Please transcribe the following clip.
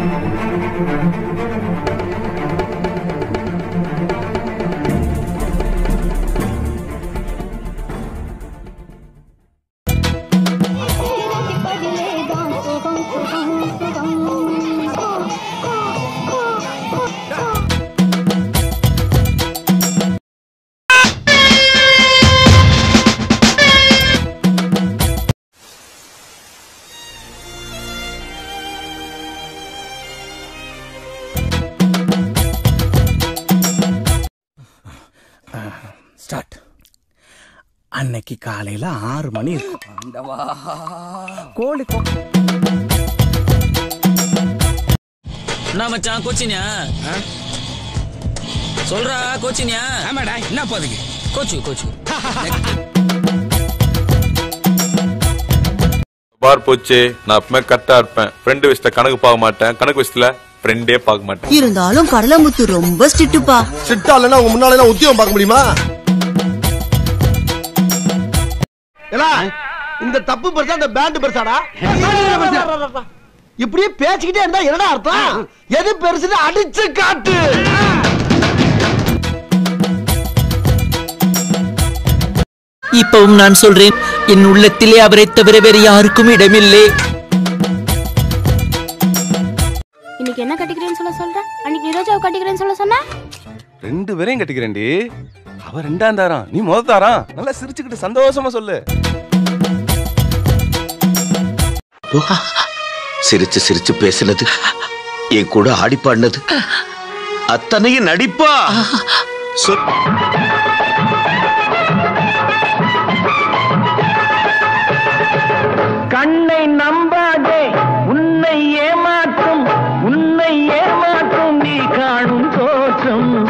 start அன்னைக்கு காலையில ஆறு மணி இருக்கும் கோழி கொ- என்ன மச்சான் கோச்சினியா சொல்றா கோச்சினியா ஆமாடா என்ன போதுக்கு கோச்சு கோச்சு பார் போச்சு நான் எப்பவுமே கரெக்டா இருப்பேன் ஃப்ரெண்டு விஷயத்துல கணக்கு பார்க்க மாட்டேன் கணக்கு விஷயத்துல ஃப்ரெண்டே பார்க்க மாட்டேன் இருந்தாலும் கடலமுத்து ரொம்ப ஸ்ட்ரிக்ட்டுப்பா சிட்டா இல்லைன்னா உங்க முன்னால எல்லாம் உத்தியோகம் பார்க்க முடியுமா ஏலா, இந்த தப்பு பெருசா இந்த பேண்ட் பெருசாடா இப்படியே பேசிக்கிட்டே இருந்தா என்னடா அர்த்தம் எது பெருசுன்னு அடிச்சு காட்டு இப்பவும் நான் சொல்றேன் என் உள்ளத்திலே அவரை தவிர வேறு யாருக்கும் இடமில்லை இன்னைக்கு என்ன கட்டிக்கிறேன்னு சொல்ல சொல்ற அன்னைக்கு நிரோஜாவை கட்டிக்கிறேன்னு சொல்ல சொன்ன ரெண்டு பேரையும் கட்டிக்கிறேன்டி அவ ரெண்டாம் தாரம் நீ முத தாரம் நல்லா சிரிச்சுக்கிட்டு சந்தோஷமா சொல்லு சிரிச்சு சிரிச்சு பேசினது என் கூட ஆடி பாடினது அத்தனையும் நடிப்பா சொல் கண்ணை நம்பாதே உன்னை ஏமாற்றும் உன்னை ஏமாற்றும் நீ காணும் தோற்றம்